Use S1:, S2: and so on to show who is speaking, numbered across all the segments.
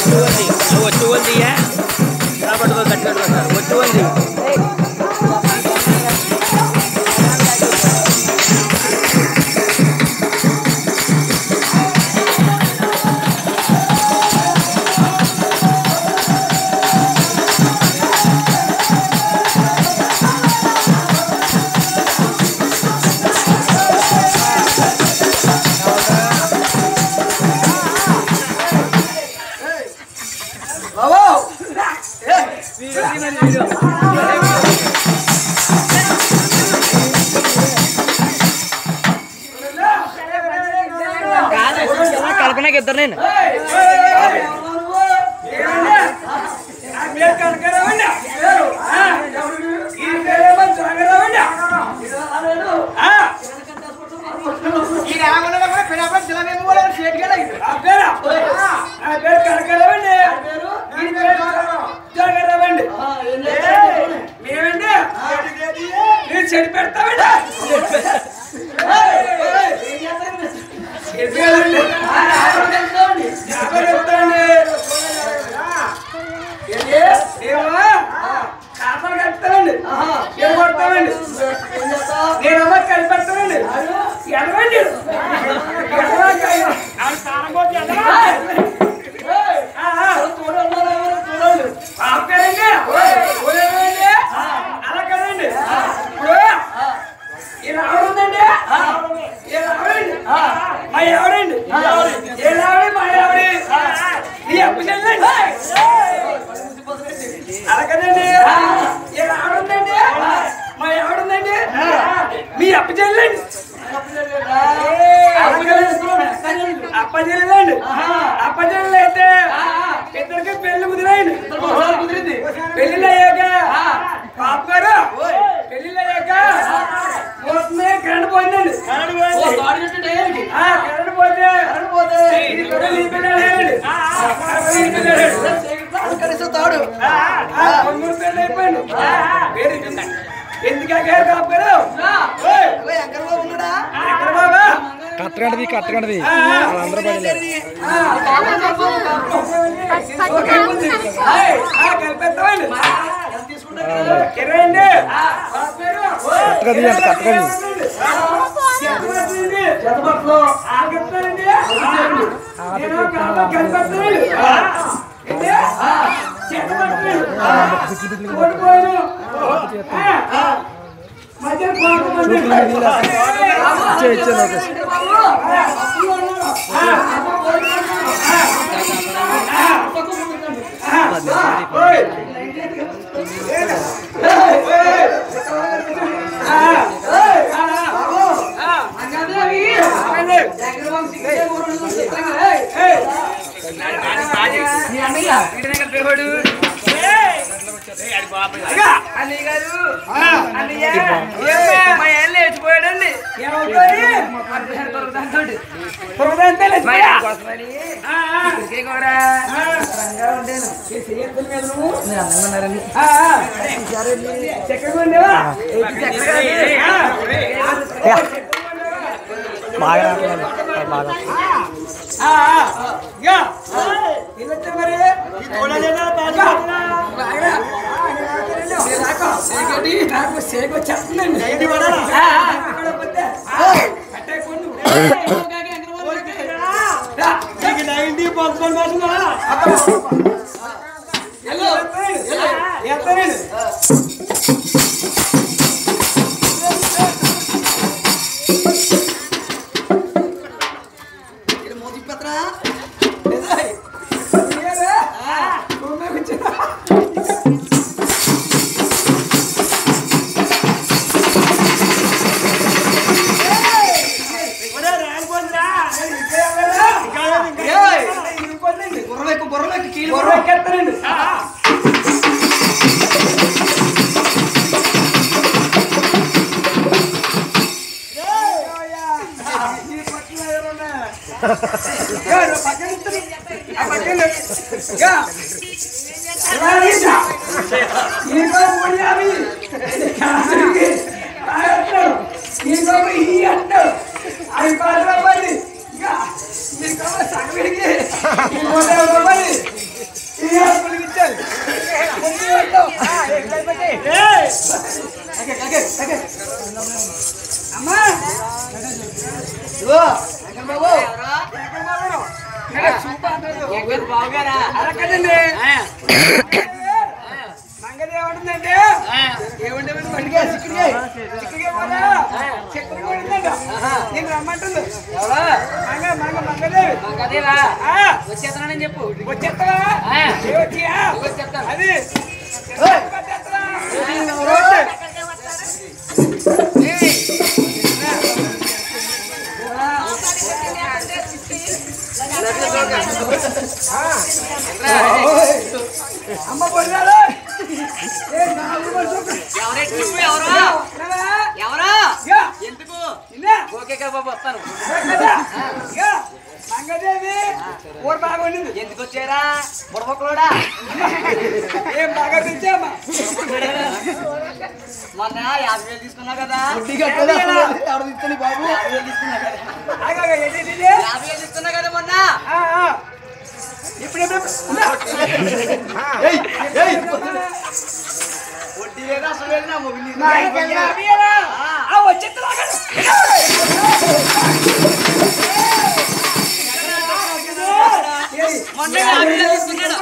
S1: వచ్చి ఉంది వచ్చి ఉంది కాబట్టు గట్టి కట్టుకుంటారు వచ్చి ఉంది కల్పనకి ఇద్దరు నేను
S2: చెడి పెడతామండి కాపలు కడతామండి కొడతామండి నేనమ్మా కలిపెడతానండి ఎడవండి అలా కదండి ఇప్పుడు ఇలా ఆవిడండి ఇలా ఆవిడండి మా ఎవడండి ఇలా ఆవిడ మా ఎవడి నీ అప్పు చెల్లండి అలా కదండి ఇలా ఆవిడండి మా ఎవడుందండి మీ అప్పు చెల్లండి అప్ప చెల్లెలండి అప్ప చెల్లెలు అయితే ఇద్దరికి పెళ్లి కుదిరాయండి పెళ్లిళ్ళు అయ్యాక పాప గారు పెళ్లిళ్ళు అయ్యాక పోతుంది కరెంట్ పోయిందండి ఆ, కరెంట్ పోతే ఇది కూడా నీ పిల్లలేనండి. ఈ పిల్లలేనండి.
S3: తాడు
S2: ఆ, ఆ, కొమ్మూరు పెళ్లి అయిపోయింది వేరే ఎందుకు గారు కాపారు
S3: ఎక్కడ ఉన్నాడా
S2: ఎక్కడ బాబా
S4: కట్టగంటది కట్టగంటది
S2: ఆ, ఆ.
S4: వాళ్ళందరూ పడలేదు
S2: కలిపేస్తామండి ఇరవై అండి
S4: కట్టగది అంట కట్టగది
S2: చెత్తబట్టలు ఆగిస్తానండి నేను కాలం కలిపేస్తానండి చెత్తబట్టలు ఓడిపోయాను మధ్య
S4: ఇచ్చే ఇచ్చే లోకేష్
S2: లేచిపోయాడండి
S4: బాగా రావట్లేదు బాగా
S3: మోతి పత్రా బుర్రలెక్కు బుర్రలెక్కు కీలు
S2: రూపాయలు
S1: ఎక్కడ బావగారా
S2: అలా కదండి
S1: ఆ,
S2: మంగది ఏమంటుందంటే
S1: ఆ,
S2: ఏమంటే బండిగా చిక్కుడుగా చిక్కుడుగా పోదా చిక్కుడుగా ఉంటుందంట నేను రమ్మంటుంది
S1: ఎవరు
S2: మంగ మంగ మంగదేవి
S1: మంగదేవా
S2: ఆ,
S1: వచ్చేస్తున్నానని చెప్పు
S2: వచ్చేస్తావా
S1: ఆ.
S2: ఏ వచ్చియా
S1: వచ్చేస్తాను.
S2: అది వచ్చేస్తావా? రోడ్డు. అమ్మ పొడిగారు ఏ నాలుగు వర్షం
S1: ఎవరెట్ నువ్వు ఎవరు ఎవరు
S2: యా
S1: ఎందుకు
S2: ఇన్నా
S1: ఓకే కదా బాబు వస్తాను
S2: యా మంగదేవి ఊరు బాగా ఉండింది
S1: ఎందుకు వచ్చారా బుడబొక్కలోడా
S2: ఏం బాగా తెచ్చామా
S1: మొన్న యాభై వేలు తీసుకున్నావు కదా
S3: ఎవరు తీసుకొని బాబు
S1: యాభై వేలు తీసుకున్నావు కదా
S2: ఆగా ఏంటి
S1: యాభై వేలు తీసుకున్నావు కదా మొన్న
S2: ఇప్పుడు ఎప్పుడు
S3: ఏయ్ ఏయ్
S1: వడ్డీ లేదా అసలు లేదు నా మొబైల్
S2: నా ఇంకెళ్ళి అడిగారా? ఆ వచ్చేస్తా
S1: మొన్న యాభై వేలు తీసుకున్నాడు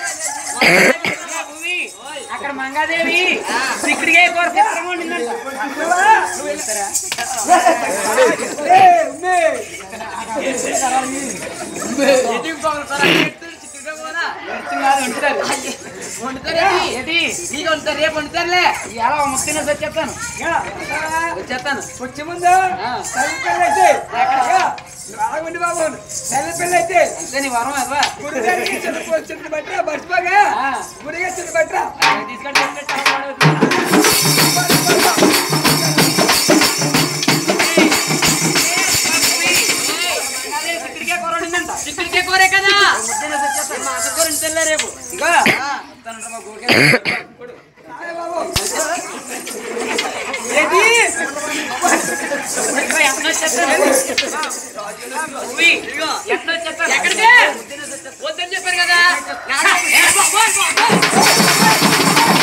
S1: అక్కడ మంగాదేవి ఇక్కడికే కూర చిత్రంగా ఉండిందంట ఎటుకు పోగలు సార్? అక్కడ ఎత్తుడు చిక్కుడుగా పోనా? వండుతారేంటి? ఏంటి? నీకు వండుతారు, రేపు వండుతారులే. ఇవాళ ఓ ముక్క తినేసి వచ్చేస్తాను. వచ్చేస్తాను.
S2: వచ్చే ముందు తల్లి పిల్ల అయితే రాగుండి బాబు తల్లి పిల్ల అయితే
S1: అంతే నీ వరం అవ్వా.
S2: గుడిగారికి చిన్న చిన్న బట్ట మర్చిపోగా
S1: ఆ.
S2: గుడిగా చిన్న బట్ట
S1: ఆయన తీసుకొని తింటే చాలా బాగుంటుంది. అదే చిక్కుడుకాయ కూర వండిందంట. చిక్కుడుకాయ కూరే కదా ముద్దనేసి వచ్చేస్తాను. మా అత్త కూర ఇంతలే రేపు ఇగో వస్తానంట మా గోకే.
S2: రాలే బాబు ఏంటి
S1: ఇదిగో ఎంత వచ్చేస్తాను. ఉవ్వి, ఇదిగో ఎంత వచ్చేస్తాను. ఎక్కడికి వద్దని చెప్పారు కదా నాన్న, ఏ బాబోయ్, బాబోయ్.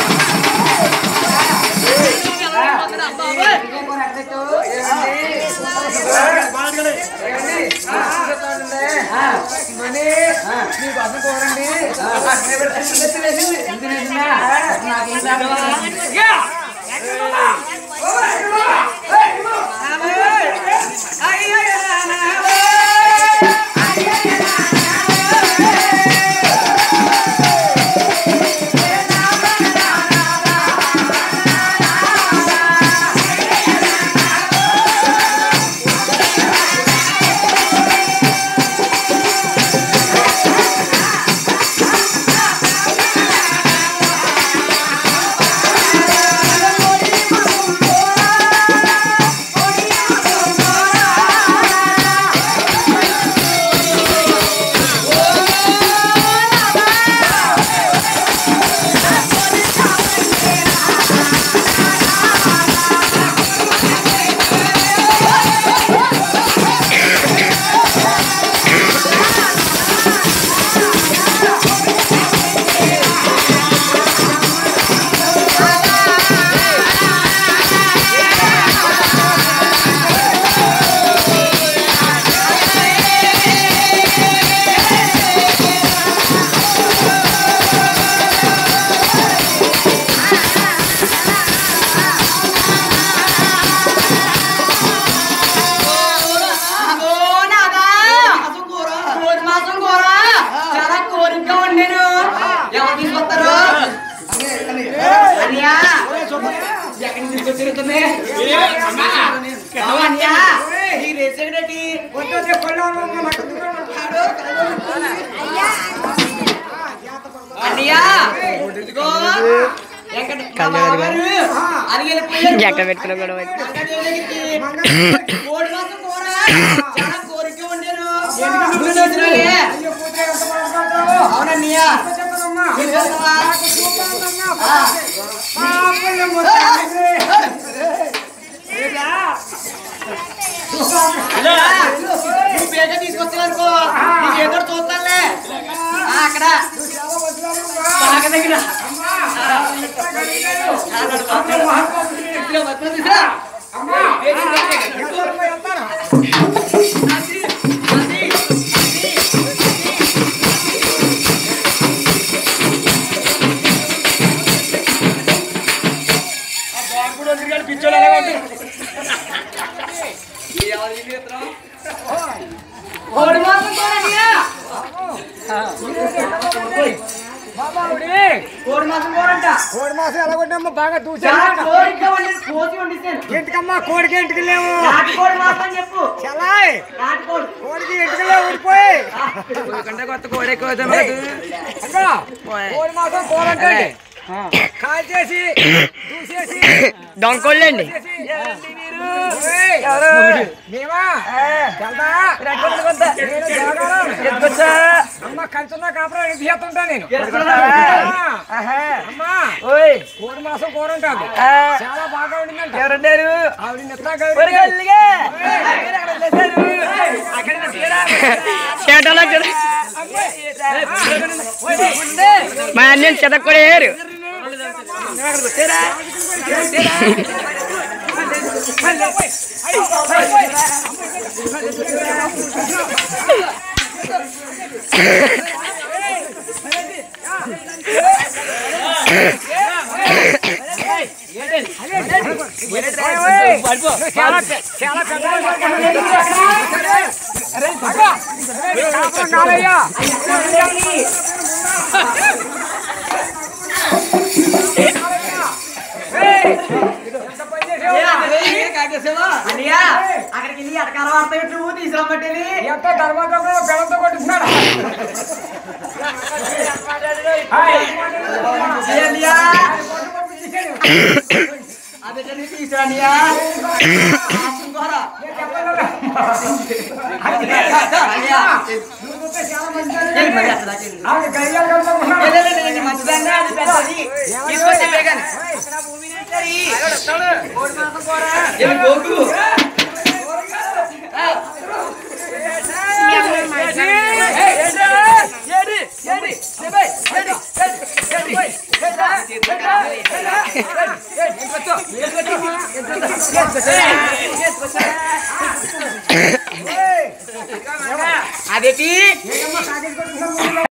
S1: చాలా కోరికగా ఉండేను ఎవరు తీసుకొస్తారు అన్నయ్య ఎక్కడి నుంచి తీసుకొచ్చి అన్నయ్య ఈ రేస్ ఎక్కడేటి
S2: వద్దు కొల్లాను నాకు
S1: అన్నయ్య ఇదిగో ఎక్కడ మా బావగారు అని వెళ్ళిపోయారు
S4: ఎక్కడ పెట్టుకున్నా గొడవ
S1: కోడి మాసం కూర చాలా కోరిక ఉండేను నువ్వు చేసినావే. అవునన్నయ్య మీరు చేస్తావా? నువ్వు బేగా తీసుకొచ్చావనుకో నీకు ఏదో చూస్తానులే ఆ, అక్కడ బాగా దగ్గర ఇదిగో మధ్యలో తీసుకురా. అది, అది, అది.
S2: కోడి మాసం కూరంట
S5: కోడి మాసం ఎలా కొట్టినమ్మా బాగా
S2: చాలా
S5: దూచాను
S2: కోడిగా వండి కోసి వండిస్తాను
S5: ఎందుకమ్మా కోడికి ఎంటుకు లేవు
S2: నాటి కోడి మాసం అని చెప్పు
S5: చలాయ్
S2: నాటి కోడి
S5: కోడికి ఎంటుకు లేవు ఊడిపోయి
S1: కొత్త కోడి ఎక్కువ
S5: అక్క, కోడి మాసం కూర అంటే కాల్ చేసి దూసేసి
S1: దొంగకోళ్ళండి
S5: ఓయ్, మేమా వెళ్దా? నేను జోగారం. అమ్మ కంచున్నా కాపురం ఎంత చేస్తుంటా నేను ఆ, అమ్మా కోడి మాసం కూర ఉంటుంది చాలా బాగా ఉండిందంట
S1: ఎవరున్నారు
S5: ఆవిడ నిత్తా గౌరి
S1: చేటలో మా అన్న చెతకు కూడా వేయరు
S5: చాలా పె- చాలా పెద్ద కాపురం కాలయ్యా
S2: అనియా అక్కడికి వెళ్ళి అటకాల వార్త పెట్టి నువ్వు తీసుకురమ్మట్టి
S5: ఎంత తర్వాత బెల్లంతో కొట్టిస్తున్నాడు
S2: అనియా అదే తీసుకురానియా అనియా
S5: ఆవిడ గయ్యాలు కలుపుకున్నాడు
S1: అదేటి